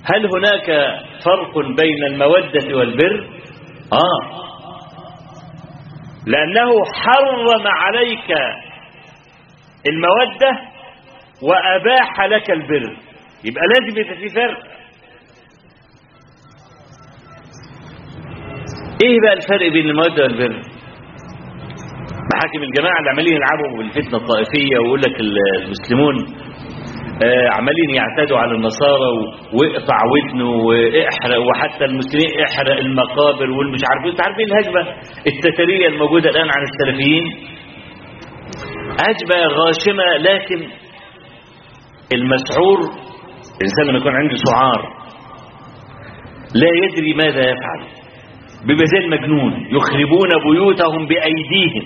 هل هناك فرق بين المودة والبر آه لأنه حرم عليك المودة وأباح لك البر يبقى لازم يبقى في فرق ايه بقى الفرق بين المودة والبر محاكم الجماعة اللي عمالين يلعبوا بالفتنة الطائفية ويقول لك المسلمون آه عمالين يعتدوا على النصارى واقطع ودنه واحرق وحتى المسلمين احرق المقابر والمش عارفين انتوا عارفين الهجمة التترية الموجودة الآن عن السلفيين هجمة غاشمة لكن المسعور الإنسان لما يكون عنده سعار لا يدري ماذا يفعل بيبقى زي المجنون يخربون بيوتهم بأيديهم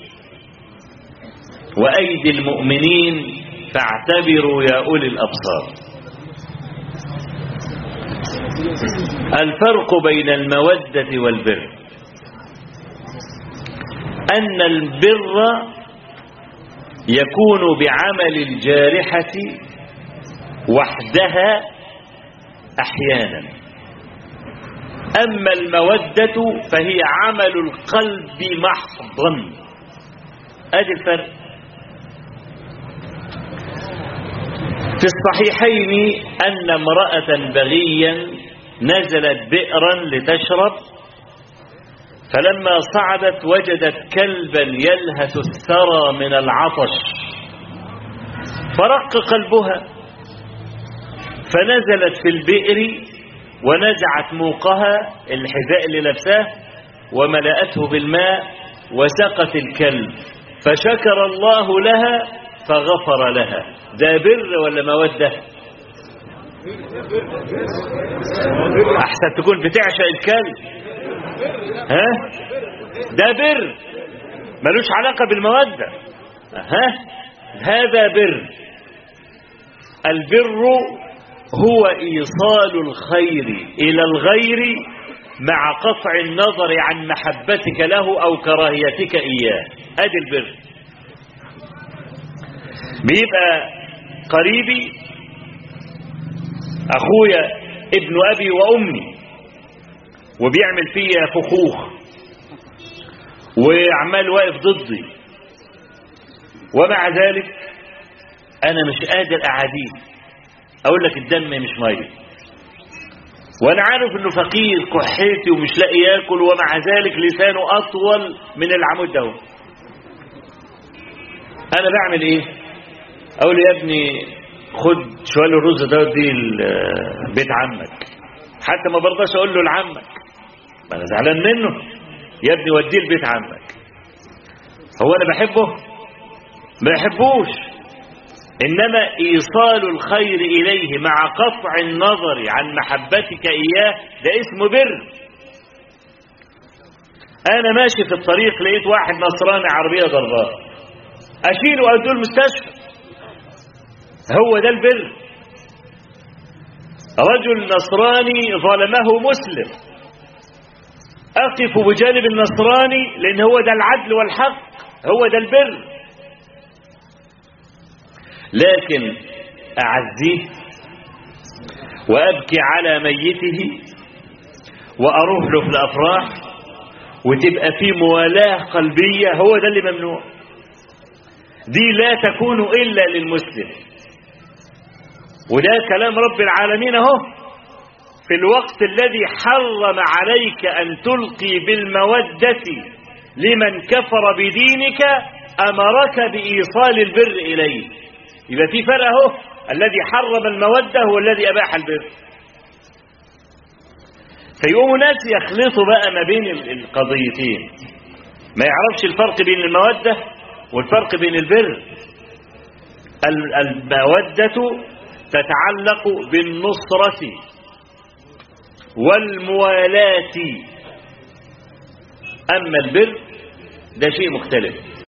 وأيدي المؤمنين فاعتبروا يا أولي الأبصار الفرق بين المودة والبر أن البر يكون بعمل الجارحة وحدها أحيانا أما المودة فهي عمل القلب محضا أدي الفرق في الصحيحين أن امرأة بغيا نزلت بئرا لتشرب فلما صعدت وجدت كلبا يلهث الثرى من العطش فرق قلبها فنزلت في البئر ونزعت موقها الحذاء اللي لبساه وملأته بالماء وسقت الكلب فشكر الله لها فغفر لها ده بر ولا مودة احسن تكون بتعشق الكلب ها ده بر ملوش علاقة بالمودة ها هذا بر البر هو إيصال الخير إلى الغير مع قطع النظر عن محبتك له أو كراهيتك إياه أدي البر بيبقى قريبي أخويا ابن أبي وأمي وبيعمل فيا فخوخ وعمال واقف ضدي ومع ذلك أنا مش قادر أعاديه اقول لك الدم مش ميه وانا عارف انه فقير كحيتي ومش لاقي ياكل ومع ذلك لسانه اطول من العمود ده انا بعمل ايه اقول يا ابني خد شوال الرز ده ودي بيت عمك حتى ما برضاش اقول له لعمك ما انا زعلان منه يا ابني وديه لبيت عمك هو انا بحبه ما بحبوش إنما إيصال الخير إليه مع قطع النظر عن محبتك إياه ده اسمه بر أنا ماشي في الطريق لقيت واحد نصراني عربية ضرباه أشيله وأدوه المستشفى هو ده البر رجل نصراني ظلمه مسلم أقف بجانب النصراني لأن هو ده العدل والحق هو ده البر لكن أعزيه وأبكي على ميته وأروح له في الأفراح وتبقى في موالاه قلبية هو ده اللي ممنوع دي لا تكون إلا للمسلم وده كلام رب العالمين اهو في الوقت الذي حرم عليك أن تلقي بالمودة لمن كفر بدينك أمرك بإيصال البر إليه يبقى في فرق اهو الذي حرم المودة هو الذي أباح البر فيقوموا ناس يخلطوا بقى ما بين القضيتين ما يعرفش الفرق بين المودة والفرق بين البر المودة تتعلق بالنصرة والموالاة أما البر ده شيء مختلف